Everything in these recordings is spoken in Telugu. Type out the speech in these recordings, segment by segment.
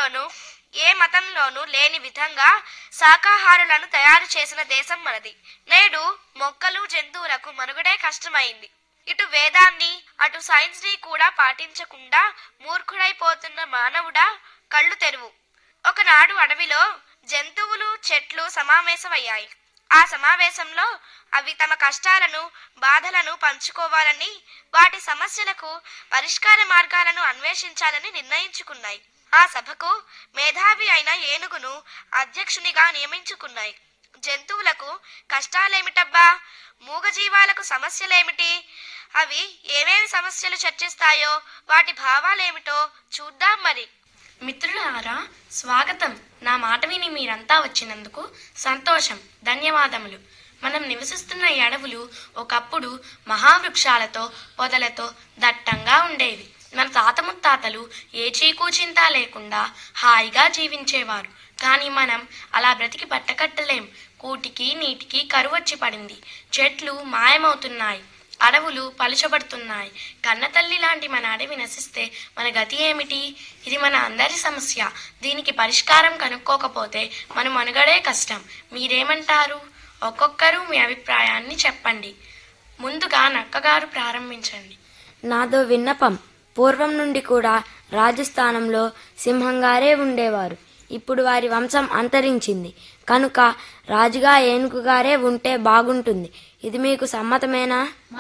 దేశంలోనూ ఏ మతంలోనూ లేని విధంగా శాకాహారులను తయారు చేసిన దేశం మనది నేడు మొక్కలు జంతువులకు మనుగడే కష్టమైంది ఇటు వేదాన్ని అటు సైన్స్ ని కూడా పాటించకుండా మూర్ఖుడైపోతున్న మానవుడా కళ్ళు తెరువు ఒకనాడు అడవిలో జంతువులు చెట్లు సమావేశమయ్యాయి ఆ సమావేశంలో అవి తమ కష్టాలను బాధలను పంచుకోవాలని వాటి సమస్యలకు పరిష్కార మార్గాలను అన్వేషించాలని నిర్ణయించుకున్నాయి ఆ సభకు మేధావి అయిన ఏనుగును అధ్యక్షునిగా నియమించుకున్నాయి జంతువులకు కష్టాలేమిటబ్బా మూగజీవాలకు సమస్యలేమిటి అవి ఏమేమి సమస్యలు చర్చిస్తాయో వాటి భావాలేమిటో చూద్దాం మరి మిత్రులారా స్వాగతం నా మాట విని మీరంతా వచ్చినందుకు సంతోషం ధన్యవాదములు మనం నివసిస్తున్న ఈ అడవులు ఒకప్పుడు మహావృక్షాలతో పొదలతో దట్టంగా ఉండేవి మన తాత ముత్తాతలు ఏ చీకు చింత లేకుండా హాయిగా జీవించేవారు కానీ మనం అలా బ్రతికి పట్టకట్టలేం కూటికి నీటికి కరువొచ్చి పడింది చెట్లు మాయమవుతున్నాయి అడవులు పలుచబడుతున్నాయి కన్నతల్లి లాంటి మన అడవి నశిస్తే మన గతి ఏమిటి ఇది మన అందరి సమస్య దీనికి పరిష్కారం కనుక్కోకపోతే మన మనుగడే కష్టం మీరేమంటారు ఒక్కొక్కరు మీ అభిప్రాయాన్ని చెప్పండి ముందుగా నక్కగారు ప్రారంభించండి నాదో విన్నపం పూర్వం నుండి కూడా రాజస్థానంలో సింహంగారే ఉండేవారు ఇప్పుడు వారి వంశం అంతరించింది కనుక రాజుగా ఏనుగుగారే ఉంటే బాగుంటుంది ఇది మీకు సమ్మతమేనా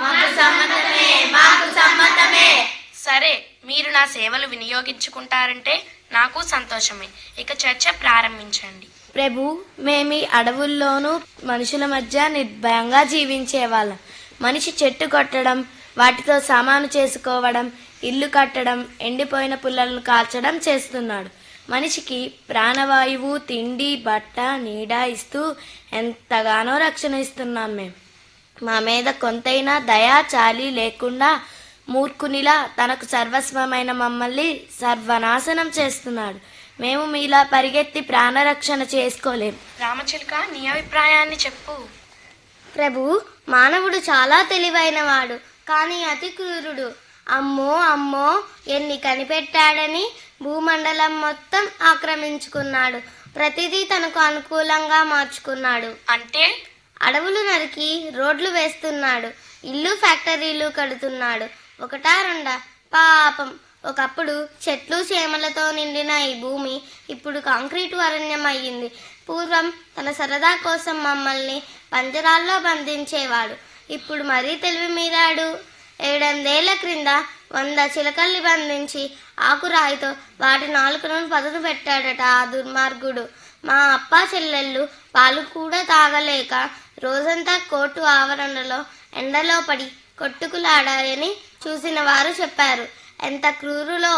సరే మీరు నా సేవలు వినియోగించుకుంటారంటే నాకు సంతోషమే ఇక చర్చ ప్రారంభించండి ప్రభు మేమీ అడవుల్లోనూ మనుషుల మధ్య నిర్భయంగా జీవించేవాళ్ళం మనిషి చెట్టు కొట్టడం వాటితో సామాను చేసుకోవడం ఇల్లు కట్టడం ఎండిపోయిన పుల్లలను కాల్చడం చేస్తున్నాడు మనిషికి ప్రాణవాయువు తిండి బట్ట నీడ ఇస్తూ ఎంతగానో రక్షణ ఇస్తున్నాం మేము మా మీద కొంతైనా దయా చాలి లేకుండా మూర్ఖునిలా తనకు సర్వస్వమైన మమ్మల్ని సర్వనాశనం చేస్తున్నాడు మేము మీలా పరిగెత్తి ప్రాణరక్షణ చేసుకోలేం రామచిలుక నీ అభిప్రాయాన్ని చెప్పు ప్రభు మానవుడు చాలా తెలివైనవాడు కానీ అతి క్రూరుడు అమ్మో అమ్మో ఎన్ని కనిపెట్టాడని భూమండలం మొత్తం ఆక్రమించుకున్నాడు ప్రతిదీ తనకు అనుకూలంగా మార్చుకున్నాడు అంటే అడవులు నరికి రోడ్లు వేస్తున్నాడు ఇల్లు ఫ్యాక్టరీలు కడుతున్నాడు ఒకటా రెండా పాపం ఒకప్పుడు చెట్లు చేమలతో నిండిన ఈ భూమి ఇప్పుడు కాంక్రీటు అరణ్యం అయ్యింది పూర్వం తన సరదా కోసం మమ్మల్ని పంజరాల్లో బంధించేవాడు ఇప్పుడు మరీ తెలివి మీరాడు ఏడెనిమిదేళ్ల క్రింద వంద చిలకల్ని బంధించి ఆకురాయితో వాటి నాలుకలను పదును పెట్టాడట ఆ దుర్మార్గుడు మా అప్ప చెల్లెళ్ళు పాలు కూడా తాగలేక రోజంతా కోర్టు ఆవరణలో ఎండలో పడి కొట్టుకులాడాయని చూసిన వారు చెప్పారు ఎంత క్రూరులో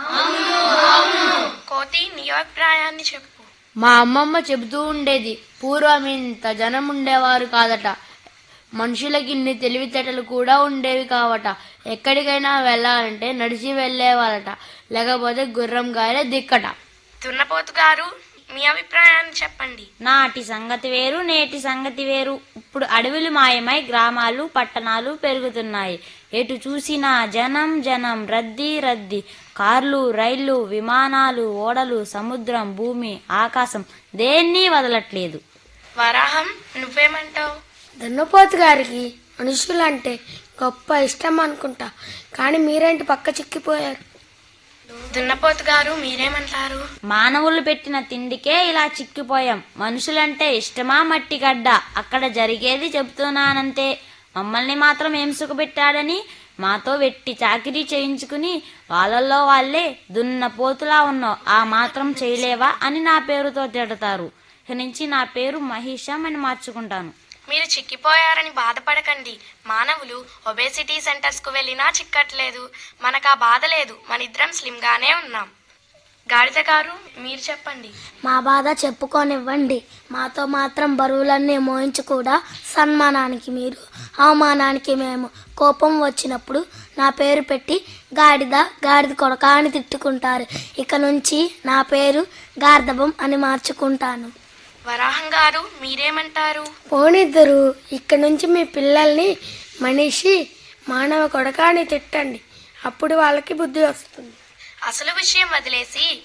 కోతి నీ అభిప్రాయాన్ని చెప్పు మా అమ్మమ్మ చెబుతూ ఉండేది పూర్వం ఇంత జనం ఉండేవారు కాదట మనుషులకి ఇన్ని తెలివితేటలు కూడా ఉండేవి కావట ఎక్కడికైనా వెళ్ళాలంటే నడిచి వెళ్ళేవారట లేకపోతే గుర్రం గారే దిక్కట దున్నపోతు గారు మీ అభిప్రాయాన్ని చెప్పండి నాటి సంగతి వేరు నేటి సంగతి వేరు ఇప్పుడు అడవులు మాయమై గ్రామాలు పట్టణాలు పెరుగుతున్నాయి ఎటు చూసినా జనం జనం రద్దీ రద్దీ కార్లు రైళ్లు విమానాలు ఓడలు సముద్రం భూమి ఆకాశం దేన్ని వదలట్లేదు వరాహం నువ్వేమంటావు దున్నపోతు గారికి మనుషులంటే గొప్ప ఇష్టం అనుకుంటా కానీ మీరేంటి పక్క చిక్కిపోయారు దున్నపోతు గారు మీరేమంటారు మానవులు పెట్టిన తిండికే ఇలా చిక్కిపోయాం మనుషులంటే ఇష్టమా మట్టి గడ్డ అక్కడ జరిగేది చెబుతున్నానంతే మమ్మల్ని మాత్రం ఏం సుఖపెట్టాడని మాతో వెట్టి చాకిరీ చేయించుకుని వాళ్ళల్లో వాళ్ళే దున్న పోతులా ఉన్నావు ఆ మాత్రం చేయలేవా అని నా పేరుతో తిడతారు ఇక నుంచి నా పేరు మహిషం అని మార్చుకుంటాను మీరు చిక్కిపోయారని బాధపడకండి మానవులు ఒబేసిటీ సెంటర్స్ కు వెళ్ళినా చిక్కట్లేదు మనకు ఆ బాధ లేదు మన ఇద్దరం స్లిమ్ గానే ఉన్నాం గాడిద గారు మీరు చెప్పండి మా బాధ చెప్పుకోనివ్వండి మాతో మాత్రం బరువులన్నీ మోయించి కూడా సన్మానానికి మీరు అవమానానికి మేము కోపం వచ్చినప్పుడు నా పేరు పెట్టి గాడిద గాడిద కొడక అని తిట్టుకుంటారు ఇక నుంచి నా పేరు గార్ధబం అని మార్చుకుంటాను వరాహం గారు మీరేమంటారు పోనిద్దరు ఇక్కడ నుంచి మీ పిల్లల్ని మనిషి మానవ కొడక అని తిట్టండి అప్పుడు వాళ్ళకి బుద్ధి వస్తుంది అసలు విషయం వదిలేసి